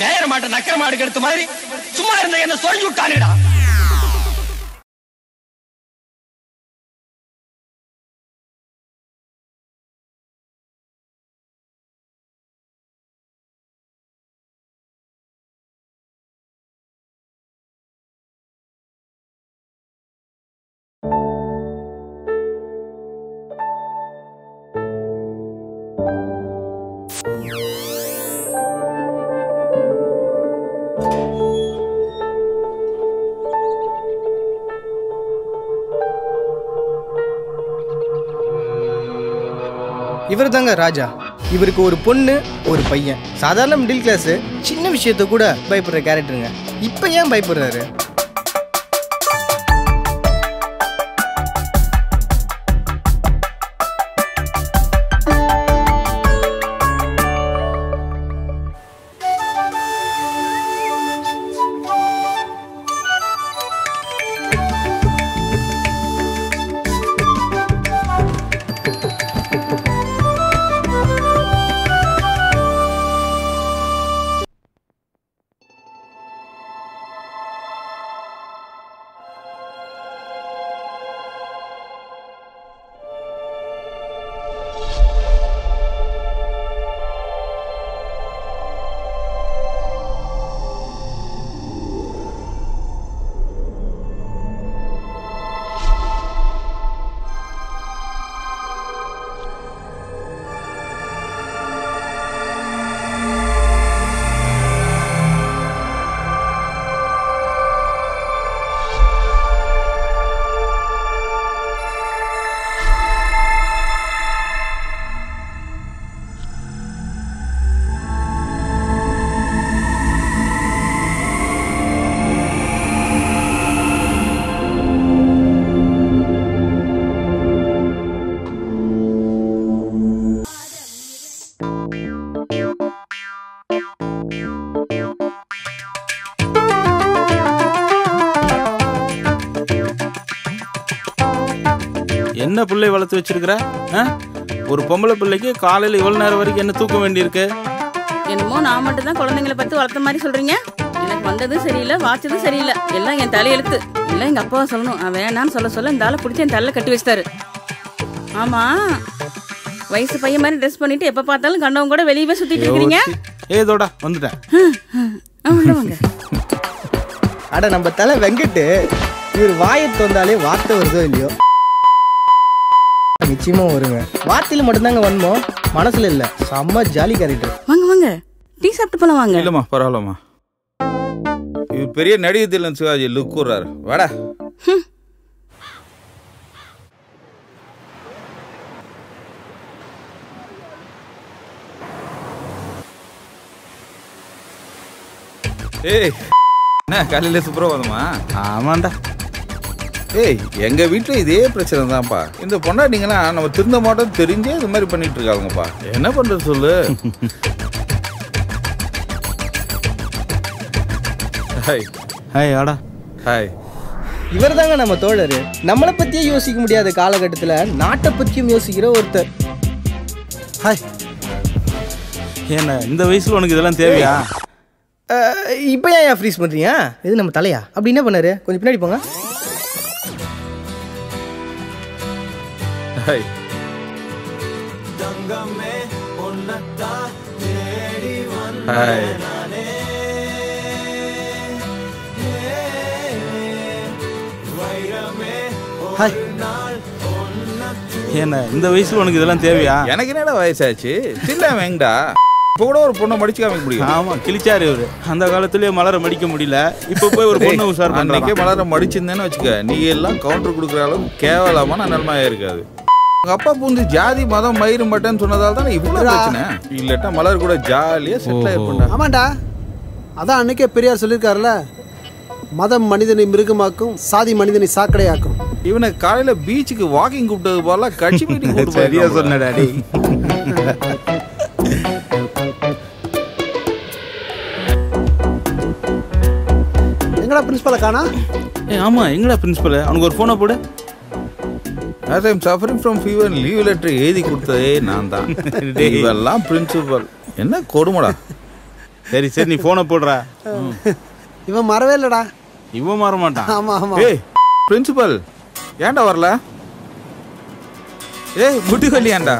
நேர மாட்ட நக்கர மாடு எடுத்த மாதிரி சும்மா இருந்த என்ன சொல்லி விட்டானுடா இவர் தாங்க ராஜா இவருக்கு ஒரு பொண்ணு ஒரு பையன் சாதாரண மிடில் கிளாஸ் சின்ன விஷயத்த கூட பயப்படுற கேரக்டருங்க இப்போ ஏன் பயப்படுறாரு என்ன பிள்ளை வளர்த்து வச்சிருக்கிற ஆ? ஒரு பொம்பளை பிள்ளைக்கு காலையில இவ்வளவு நேரம் வரைக்கும் என்ன தூக்க வேண்டியிருக்கு என்னமோ நான் மட்டும் தான் குழந்தைங்களை பத்தி வளர்த்த மாதிரி சொல்றீங்க எனக்கு வந்ததும் சரியில்லை வாச்சதும் சரியில்லை எல்லாம் என் தலையெழுத்து இல்லை எங்க அப்பாவை சொல்லணும் அவன் வேணான்னு சொல்ல சொல்ல இந்த ஆளை பிடிச்சி என் தலையில கட்டி வச்சிட்டாரு ஆமா வயசு பையன் மாதிரி ட்ரெஸ் பண்ணிட்டு எப்ப பார்த்தாலும் கண்டவங்க கூட வெளியவே சுத்திட்டு இருக்கிறீங்க ஏதோடா வந்துட்டேன் ஆ, உள்ள வாங்க அட நம்ம தலை வெங்கட்டு இவர் வாயை தந்தாலே வார்த்தை வருதோ இல்லையோ நிச்சயமா வருங்க வார்த்தையில மட்டும்தாங்க வன்மோ மனசுல இல்ல செம்ம ஜாலி கேரக்டர் வாங்க வாங்க டீ சாப்பிட்டு போலாம் வாங்க இல்லம்மா பரவாயில்லம்மா இது பெரிய நடிகர் தில்லன் சிவாஜி லுக் கூறாரு வாடா ஏய் என்ன காலையில சுப்பிரபாதமா ஆமாண்டா ஏய் எங்க வீட்டுல இதே பிரச்சனை தான்ப்பா இந்த பொண்டாட்டிங்களாம் நம்ம திருந்த மாட்டோம் தெரிஞ்சே இது மாதிரி பண்ணிட்டு இருக்காங்கப்பா என்ன பண்றது சொல்லு ஹாய் ஹாய் ஆடா ஹாய் இவர் தாங்க நம்ம தோழர் நம்மளை பத்தியே யோசிக்க முடியாத காலகட்டத்துல நாட்டை பத்தியும் யோசிக்கிற ஒருத்தர் ஹாய் என்ன இந்த வயசுல உனக்கு இதெல்லாம் தேவையா அஹ், இப்போ ஏன் ஃப்ரீஸ் பண்றீங்க இது நம்ம தலையா அப்படி என்ன பண்ணாரு கொஞ்சம் பின்னாடி போங்க ஹாய் ஹாய் ஹாய் என்ன இந்த வயசுல உனக்கு இதெல்லாம் தேவையா எனக்கு என்னடா வயசாச்சு சின்ன வேங்கடா இப்போ கூட ஒரு பொண்ணை மடிச்சு காமிக்க முடியும் ஆமா கிழிச்சாரு இவரு அந்த காலத்திலேயே மலர மடிக்க முடியல இப்ப போய் ஒரு பொண்ணு உஷார் அன்னைக்கே பண்றாங்க மலர மடிச்சிருந்தேன்னு வச்சுக்க நீ எல்லாம் கவுண்டர் கொடுக்குற அளவுக்கு கேவலமான நிலைமையா இருக்காது உங்க அப்பா பூந்து ஜாதி மதம் மயிறு மட்டன்னு சொன்னதால தானே இவ்வளவு பிரச்சனை இல்லட்டா மலர் கூட ஜாலியா செட்டில் ஆயிருப்பா ஆமாண்டா அதான் அன்னைக்கே பெரியார் சொல்லியிருக்காருல்ல மதம் மனிதனை மிருகமாக்கும் சாதி மனிதனை சாக்கடையாக்கும் இவனை காலையில பீச்சுக்கு வாக்கிங் கூப்பிட்டது போல கட்சி மீட்டிங் கூப்பிட்டு சரியா போயிருக்கான் சொன்ன டாடி எங்கடா பிரின்சிபலை காணா ஏ ஆமா எங்கடா பிரின்சிபல் அவனுக்கு ஒரு போனை போடு as i'm suffering from fever leave letter எழுதி கொடுத்ததே நான் தான் இதெல்லாம் பிரின்சிபல் என்ன கொடுமடா சரி சரி நீ போனை போடுறா ம். இவன் மறவே இல்லடா இவன் மாற மாட்டான் ஆமா ஆமா ஏய் பிரின்சிபல் ஏன்டா வரல ஏய் முட்டி கல்யாண்டா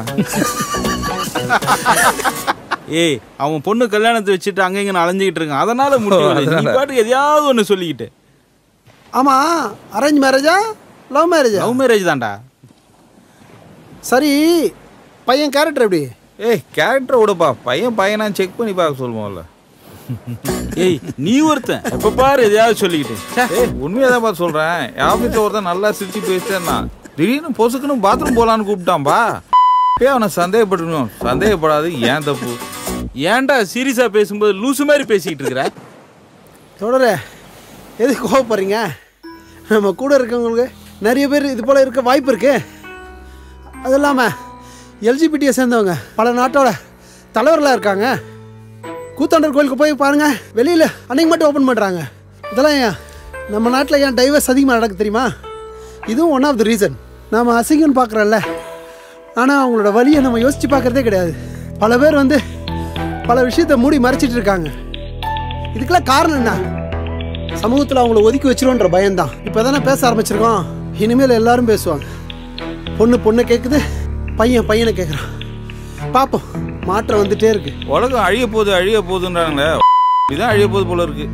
ஏய் அவன் பொண்ணு கல்யாணத்தை வச்சுட்டு அங்க இங்க அலைஞ்சிக்கிட்டு இருக்கான் அதனால முட்டி வலி. நீ பாட்டுக்கு எதையாவது ஒண்ணு சொல்லிக்கிட்டு ஆமா அரேஞ்ச் மேரேஜா லவ் மேரேஜா லவ் மேரேஜ் தான்டா சரி பையன் கேரக்டர் எப்படி ஏய் கேரக்டர் விடுப்பா பையன் பையனா செக் பண்ணி பார்க்க சொல்லுவோம்ல ஏய் நீ ஒருத்தன் எப்ப பாரு எதையாவது சொல்லிக்கிட்டு ச்சே. ஏய் உண்மையாதான் பார்த்து சொல்றேன் என் ஆஃபீஸில் ஒருத்தன் நல்லா சிரிச்சு பேசிட்டேன்னா திடீர்னு பொசுக்குன்னு பாத்ரூம் போலான்னு கூப்பிட்டான்பா ஏய் அவனை சந்தேகப்பட்டுக்கணும் சந்தேகப்படாது ஏன் தப்பு ஏன்டா சீரியஸா பேசும்போது லூசு மாதிரி பேசிக்கிட்டு இருக்கிற தொடரே எதுக்கு கோவப்படுறீங்க நம்ம கூட இருக்கவங்களுக்கு நிறைய பேர் இது போல் இருக்க வாய்ப்பு இருக்கு அது இல்லாமல் எல்ஜிபிடியை சேர்ந்தவங்க பல நாட்டோட தலைவர்களாக இருக்காங்க கூத்தாண்டர் கோயிலுக்கு போய் பாருங்க வெளியில் அன்னைக்கு மட்டும் ஓப்பன் பண்ணுறாங்க இதெல்லாம் ஏன் நம்ம நாட்டில் ஏன் டைவர்ஸ் அதிகமாக நடக்கு தெரியுமா இதுவும் ஒன் ஆஃப் த ரீசன் நாம் அசிங்கம்னு பார்க்குறோம்ல ஆனால் அவங்களோட வழியை நம்ம யோசித்து பார்க்குறதே கிடையாது பல பேர் வந்து பல விஷயத்தை மூடி மறைச்சிட்டு இருக்காங்க இதுக்கெல்லாம் காரணம் என்ன சமூகத்தில் அவங்கள ஒதுக்கி வச்சிருவோன்ற பயம்தான் இப்போ தானே பேச ஆரம்பிச்சிருக்கோம் இனிமேல் எல்லாரும் பேசுவாங்க பொண்ணு பொண்ணை கேட்குது பையன் பையனை கேட்குறான் பார்ப்போம் மாற்றம் வந்துட்டே இருக்கு உலகம் அழிய போகுது அழிய போகுதுன்றாங்களே இதுதான் அழிய போகுது போல இருக்கு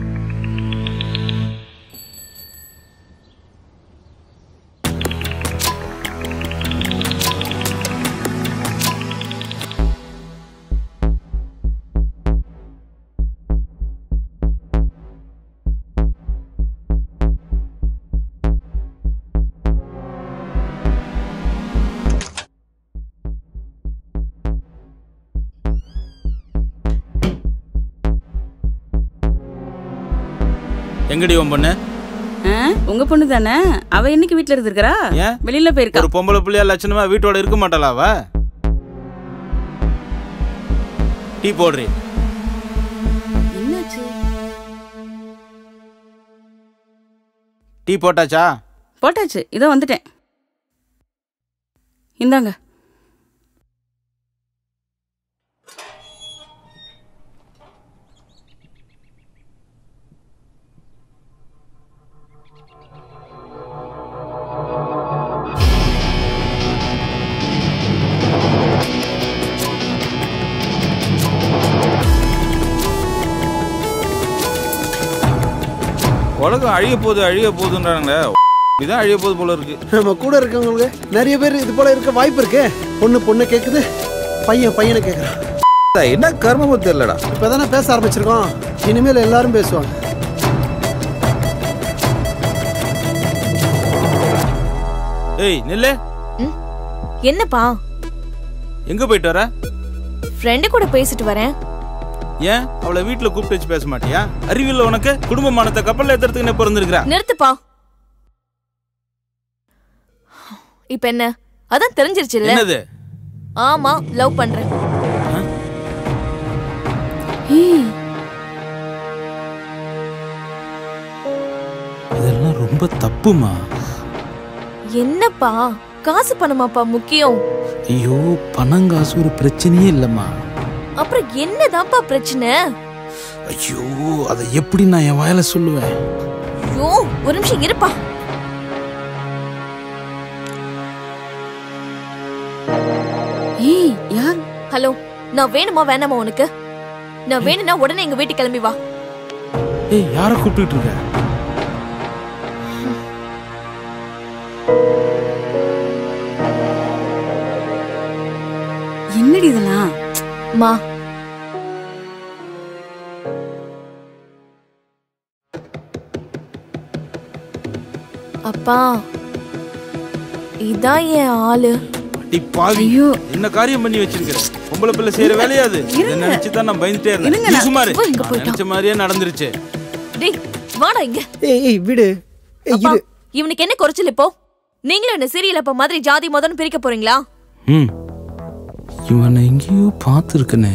எங்கடி உன் பொண்ணு ஆ, உங்க பொண்ணு தானே அவ என்னைக்கு வீட்ல இருந்திருக்கா ஏன்? வெளியில போயிருக்கா ஒரு பொம்பளை பிள்ளையா லட்சணமா வீட்டோட இருக்க மாட்டாளா அவ டீ போடுறி என்னாச்சு டீ போட்டாச்சா போட்டாச்சு இதோ வந்துட்டேன் இந்தாங்க உலகம் அழிய போகுது அழிய போகுதுன்றாங்களே இதுதான் அழிய போகுது போல இருக்கு நம்ம கூட இருக்கவங்களுக்கு நிறைய பேர் இது போல இருக்க வாய்ப்பு இருக்கு பொண்ணு பொண்ணை கேட்குது பையன் பையனை கேட்குறான் என்ன கர்மமோ தெரியலடா இப்போ தானே பேச ஆரம்பிச்சிருக்கோம் இனிமேல் எல்லாரும் பேசுவாங்க ஏய் நில்லு ம்? என்னப்பா எங்க போயிட்டு வர ஃப்ரெண்டு கூட பேசிட்டு வரேன் ஏன் அவளை வீட்டுல கூப்பிட்டு வச்சு பேச மாட்டியா அறிவில்ல உனக்கு குடும்பமானத்தை கப்பல்ல ஏத்துறதுக்கு என்ன பிறந்திருக்கிறா நிறுத்துப்பா இப்ப என்ன அதான் தெரிஞ்சிருச்சுல்ல என்னது ஆமா லவ் பண்றேன் ஏய் இதெல்லாம் ரொம்ப தப்புமா என்னப்பா காசு பணமாப்பா முக்கியம் ஐயோ பணம் காசு ஒரு பிரச்சனையே இல்லம்மா அப்புறம் என்னதான்ப்பா பிரச்சனை ஐயோ அதை எப்படி நான் என் வாயில சொல்லுவேன் ஐயோ ஒரு நிமிஷம் இருப்பா ஏய் யார் ஹலோ நான் வேணுமா வேணாமா உனக்கு நான் வேணும்னா உடனே எங்க வீட்டுக்கு கிளம்பி வா ஏய் யாரை கூப்பிட்டுட்டு இருக்க என்னடி இதெல்லாம் மா அப்பா இதான் என் ஆளு அடி பாவி ஐயோ. என்ன காரியம் பண்ணி வச்சிருக்கிற பொம்பளை பிள்ளை செய்யற வேலையாது இதை நினைச்சு தான் நான் பயந்துட்டே இருந்தேன் இருங்க, நீ நான் சும்மா இரு. இவன் இங்க நான் போயிட்டான். நினைச்ச மாதிரியே நடந்துருச்சு டேய் வாடா இங்க ஏய் ஏய் விடு ஏய் அப்பா இரு இவனுக்கு என்ன குறைச்சல் இப்போ நீங்களும் என்ன சீரியல் அப்ப மாதிரி ஜாதி மதம்னு பிரிக்க போறீங்களா ம் இவனை எங்கேயோ பார்த்துருக்கனே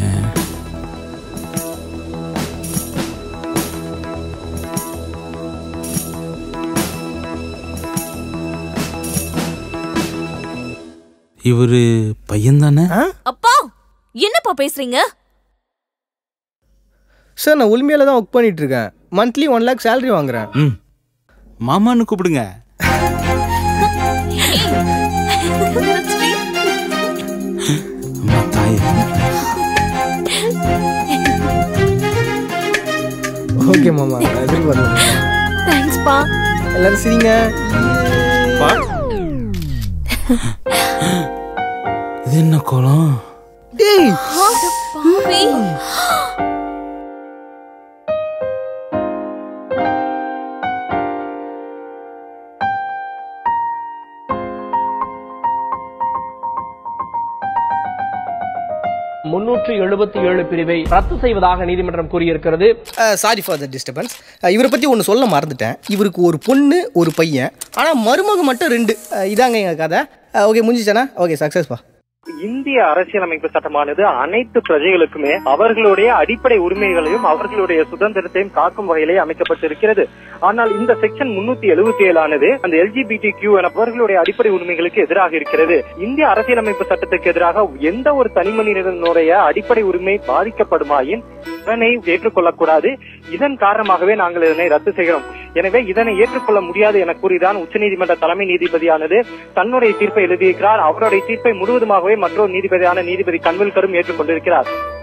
இவரு பையன் தானே அப்பா என்னப்பா பேசுறீங்க சார் நான் உரிமையில தான் ஒர்க் பண்ணிட்டு இருக்கேன் மந்த்லி ஒன் லேக் சேலரி வாங்குறேன் ம் மாமான்னு கூப்பிடுங்க அம்மா தாயே ஓகே மாமா எதிர்பார்க்க தேங்க்ஸ் பா எல்லாரும் சரிங்க பா இது என்ன கோலம் டேய் பாவி முன்னூற்று எழுபத்தி ஏழு பிரிவை ரத்து செய்வதாக நீதிமன்றம் கூறியிருக்கிறது சாரி ஃபார் த டிஸ்டர்பன்ஸ் இவரை பற்றி ஒன்று சொல்ல மறந்துட்டேன் இவருக்கு ஒரு பொண்ணு ஒரு பையன் ஆனால் மருமக மட்டும் ரெண்டு அஹ், இதாங்க எங்கள் கதை ஓகே முடிஞ்சிச்சானா ஓகே சக்ஸஸ்பா இந்திய அரசியலமைப்பு சட்டமானது அனைத்து பிரஜைகளுக்குமே அவர்களுடைய அடிப்படை உரிமைகளையும் அவர்களுடைய சுதந்திரத்தையும் காக்கும் வகையிலே அமைக்கப்பட்டிருக்கிறது ஆனால் இந்த செக்ஷன் முன்னூத்தி எழுபத்தி ஏழானது அந்த எல்ஜிபிடி கியூ அவர்களுடைய அடிப்படை உரிமைகளுக்கு எதிராக இருக்கிறது இந்திய அரசியலமைப்பு சட்டத்துக்கு எதிராக எந்த ஒரு தனி மனிதனுடைய அடிப்படை உரிமை பாதிக்கப்படுமாயின் இதனை ஏற்றுக்கொள்ளக்கூடாது இதன் காரணமாகவே நாங்கள் இதனை ரத்து செய்கிறோம் எனவே இதனை ஏற்றுக்கொள்ள முடியாது என கூறிதான் உச்சநீதிமன்ற தலைமை நீதிபதியானது தன்னுடைய தீர்ப்பை எழுதியிருக்கிறார் அவருடைய தீர்ப்பை முழுவதுமாகவே மற்றொரு நீதிபதியான நீதிபதி கன்வில்கரும் ஏற்றுக்கொண்டிருக்கிறார்